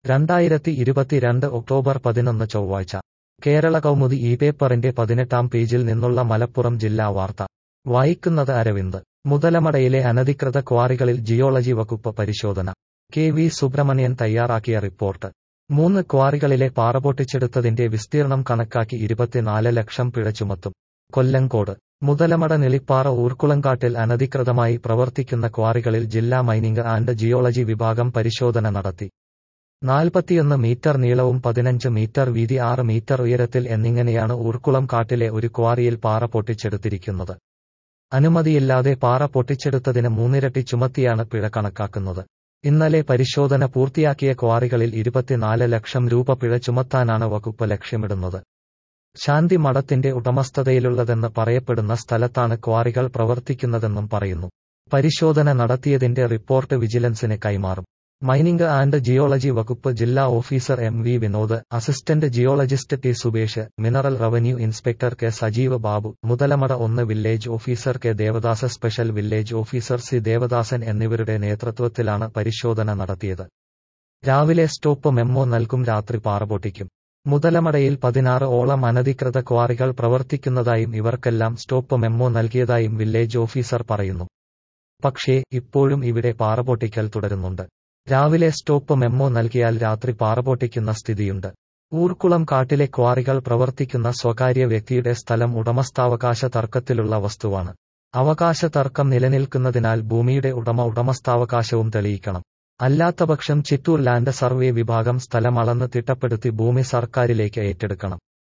രണ്ടായിരത്തി ഇരുപത്തിരണ്ട് ഒക്ടോബർ പതിനൊന്ന് ചൊവ്വാഴ്ച കേരള കൗമുദി ഈ പേപ്പറിന്റെ പതിനെട്ടാം പേജിൽ നിന്നുള്ള മലപ്പുറം ജില്ലാ വാർത്ത വായിക്കുന്നത് അരവിന്ദ് മുതലമടയിലെ അനധികൃത ക്വാറികളിൽ ജിയോളജി വകുപ്പ് പരിശോധന കെ വി സുബ്രഹ്മണ്യൻ തയ്യാറാക്കിയ റിപ്പോർട്ട് മൂന്ന് ക്വാറികളിലെ പാറ പൊട്ടിച്ചെടുത്തതിന്റെ വിസ്തീർണം കണക്കാക്കി ഇരുപത്തിനാല് ലക്ഷം പിഴ ചുമത്തും കൊല്ലങ്കോട് മുതലമട നെളിപ്പാറ ഊർക്കുളങ്കാട്ടിൽ അനധികൃതമായി പ്രവർത്തിക്കുന്ന ക്വാറികളിൽ ജില്ലാ മൈനിംഗ് ആൻഡ് ജിയോളജി വിഭാഗം പരിശോധന നടത്തി നാൽപ്പത്തിയൊന്ന് മീറ്റർ നീളവും പതിനഞ്ച് മീറ്റർ വീതി ആറ് മീറ്റർ ഉയരത്തിൽ എന്നിങ്ങനെയാണ് ഊർക്കുളം കാട്ടിലെ ഒരു ക്വാറിയിൽ പാറ പൊട്ടിച്ചെടുത്തിരിക്കുന്നത് അനുമതിയില്ലാതെ പാറ പൊട്ടിച്ചെടുത്തതിന് മൂന്നിരട്ടി ചുമത്തിയാണ് പിഴ കണക്കാക്കുന്നത് ഇന്നലെ പരിശോധന പൂർത്തിയാക്കിയ ക്വാറികളിൽ ഇരുപത്തിനാല് ലക്ഷം രൂപ പിഴ ചുമത്താനാണ് വകുപ്പ് ലക്ഷ്യമിടുന്നത് ശാന്തി മഠത്തിന്റെ ഉടമസ്ഥതയിലുള്ളതെന്ന് പറയപ്പെടുന്ന സ്ഥലത്താണ് ക്വാറികൾ പ്രവർത്തിക്കുന്നതെന്നും പറയുന്നു പരിശോധന നടത്തിയതിന്റെ റിപ്പോർട്ട് വിജിലൻസിന് കൈമാറും മൈനിംഗ് ആൻഡ് ജിയോളജി വകുപ്പ് ജില്ലാ officer M V Vinod assistant geologist T Subesh mineral revenue inspector K Sajeev Babu Muthalamada ഒന്ന് village officer K Devadas special village officer C Devadasan എന്നിവരുടെ നേതൃത്വത്തിലാണ് പരിശോധന നടത്തിയത് രാവിലെ സ്റ്റോപ്പ് മെമ്മോ നൽകും രാത്രി പാറപൊട്ടിക്കും മുതലമടയിൽ പതിനാറ് ഓളം അനധികൃത ക്വാറികൾ പ്രവർത്തിക്കുന്നതായും ഇവർക്കെല്ലാം സ്റ്റോപ്പ് മെമ്മോ നൽകിയതായും വില്ലേജ് ഓഫീസർ പറയുന്നു പക്ഷേ ഇപ്പോഴും ഇവിടെ പാറപൊട്ടിക്കൽ തുടരുന്നുണ്ട് രാവിലെ സ്റ്റോപ്പ് മെമ്മോ നൽകിയാൽ രാത്രി പാറപൊട്ടിക്കുന്ന സ്ഥിതിയുണ്ട് ഊർക്കുളം കാട്ടിലെ ക്വാറികൾ പ്രവർത്തിക്കുന്ന സ്വകാര്യ വ്യക്തിയുടെ സ്ഥലം ഉടമസ്ഥാവകാശ തർക്കത്തിലുള്ള വസ്തുവാണ് അവകാശ തർക്കം നിലനിൽക്കുന്നതിനാൽ ഭൂമിയുടെ ഉടമ ഉടമസ്ഥാവകാശവും തെളിയിക്കണം അല്ലാത്തപക്ഷം ചിറ്റൂർ ലാൻഡ് സർവേ വിഭാഗം സ്ഥലം അളന്ന് തിട്ടപ്പെടുത്തി ഭൂമി സർക്കാരിലേക്ക് ഏറ്റെടുക്കണം